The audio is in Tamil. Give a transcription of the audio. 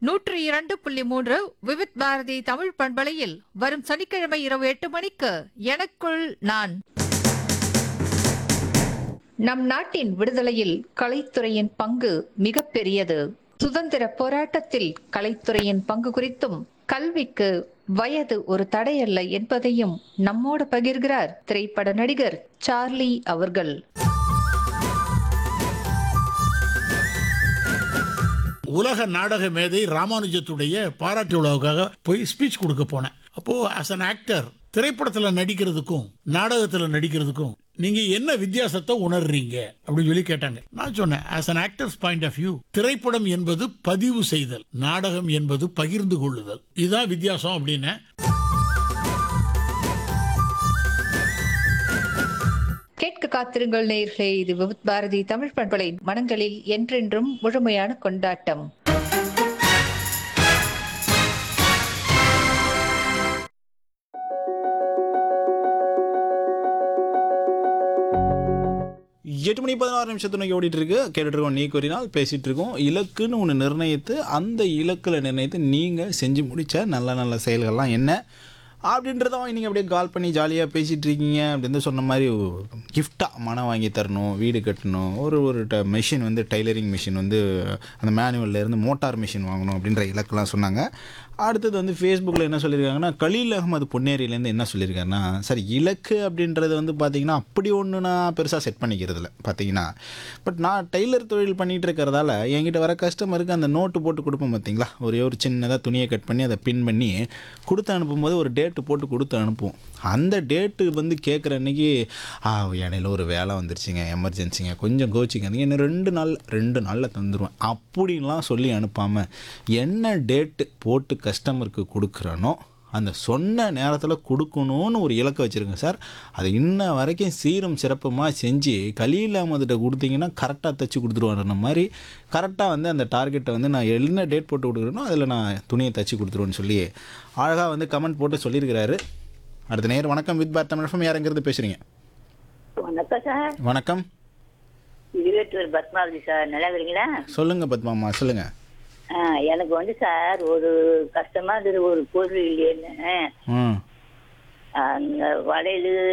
நூற்றி இரண்டு புள்ளி மூன்று விவித் பாரதி தமிழ் பண்பலையில் வரும் சனிக்கிழமை இரவு எட்டு மணிக்கு எனக்குள் நான் நம் நாட்டின் விடுதலையில் கலைத்துறையின் பங்கு மிகப்பெரியது சுதந்திர போராட்டத்தில் கலைத்துறையின் பங்கு குறித்தும் கல்விக்கு வயது ஒரு தடையல்ல என்பதையும் நம்மோடு பகிர்கிறார் திரைப்பட நடிகர் சார்லி அவர்கள் உலக நாடக மேதை ராமானுஜத்துடைய பாராட்டு விழாவுக்காக போய் ஸ்பீச் கொடுக்க போனேன் அப்போ ஆஸ் an ஆக்டர் திரைப்படத்துல நடிக்கிறதுக்கும் நாடகத்துல நடிக்கிறதுக்கும் நீங்க என்ன வித்தியாசத்தை உணர்றீங்க அப்படின்னு சொல்லி கேட்டாங்க நான் சொன்னேன் as an actors point of view திரைப்படம் என்பது பதிவு செய்தல் நாடகம் என்பது பகிர்ந்து கொள்ளுதல் இதுதான் வித்தியாசம் அப்படின்னு கேட்க காத்திருங்கள் நேயர்களே இது விவித் பாரதி தமிழ் பண்பலை மனங்களில் என்றென்றும் முழுமையான கொண்டாட்டம் எட்டு மணி பதினாறு நிமிஷத்து நோக்கி ஓடிட்டு இருக்கு கேட்டுட்டு இருக்கோம் நீ கூறினால் பேசிட்டு இருக்கோம் இலக்குன்னு ஒன்று நிர்ணயித்து அந்த இலக்கில் நிர்ணயித்து நீங்கள் செஞ்சு முடிச்ச நல்ல நல்ல செயல்கள்லாம் என்ன அப்படின்றதான் நீங்கள் அப்படியே கால் பண்ணி ஜாலியாக பேசிகிட்டு இருக்கீங்க அப்படின்னு சொன்ன மாதிரி கிஃப்டாக மனம் வாங்கி தரணும் வீடு கட்டணும் ஒரு ஒரு ட மிஷின் வந்து டைலரிங் மிஷின் வந்து அந்த manual ல இருந்து மோட்டார் மிஷின் வாங்கணும் அப்படின்ற இலக்கெல்லாம் சொன்னாங்க அடுத்தது வந்து ஃபேஸ்புக்கில் என்ன சொல்லியிருக்காங்கன்னா கலீல் அகமது பொன்னேரியிலேருந்து என்ன சொல்லியிருக்காருன்னா சார் இலக்கு அப்படின்றது வந்து பார்த்தீங்கன்னா அப்படி ஒன்று நான் பெருசாக செட் பண்ணிக்கிறது இல்லை பார்த்தீங்கன்னா பட் நான் டெய்லர் தொழில் பண்ணிகிட்டு இருக்கிறதால என்கிட்ட வர கஸ்டமருக்கு அந்த நோட்டு போட்டு கொடுப்போம் பார்த்தீங்களா ஒரே ஒரு சின்னதாக துணியை கட் பண்ணி அதை பின் பண்ணி கொடுத்து அனுப்பும்போது ஒரு டேட்டு போட்டு கொடுத்து அனுப்புவோம் அந்த டேட்டு வந்து கேட்குற அன்னைக்கு ஆ இடையில ஒரு வேலை வந்துருச்சுங்க எமர்ஜென்சிங்க கொஞ்சம் கோச்சிக்காதீங்க இன்னும் ரெண்டு நாள் ரெண்டு நாளில் தந்துடுவேன் அப்படின்லாம் சொல்லி அனுப்பாமல் என்ன டேட்டு போட்டு கஸ்டமருக்கு கொடுக்குறனோ அந்த சொன்ன நேரத்தில் கொடுக்கணும்னு ஒரு இலக்கை வச்சுருங்க சார் அது இன்ன வரைக்கும் சீரும் சிறப்புமாக செஞ்சு கலீல் அகமதுகிட்ட கொடுத்தீங்கன்னா கரெக்டாக தைச்சி கொடுத்துருவாருன்ற மாதிரி கரெக்டாக வந்து அந்த டார்கெட்டை வந்து நான் என்ன டேட் போட்டு கொடுக்குறேனோ அதில் நான் துணியை தைச்சி கொடுத்துருவேன்னு சொல்லி அழகாக வந்து கமெண்ட் போட்டு சொல்லியிருக்கிறாரு அடுத்த நேரம் வணக்கம் வித் பார் தமிழகம் யாருங்கிறது பேசுகிறீங்க வணக்கம் சார் வணக்கம் இருபத்தூர் பத்மாவதி சார் நல்லா இருக்கிறீங்களா சொல்லுங்கள் பத்மாமா சொல்லுங்கள் ஆ, எனக்கு வந்து சார் ஒரு கஷ்டமா இருந்தது ஒரு பொருள் இல்லையேன்னு ம் அந்த வளையல்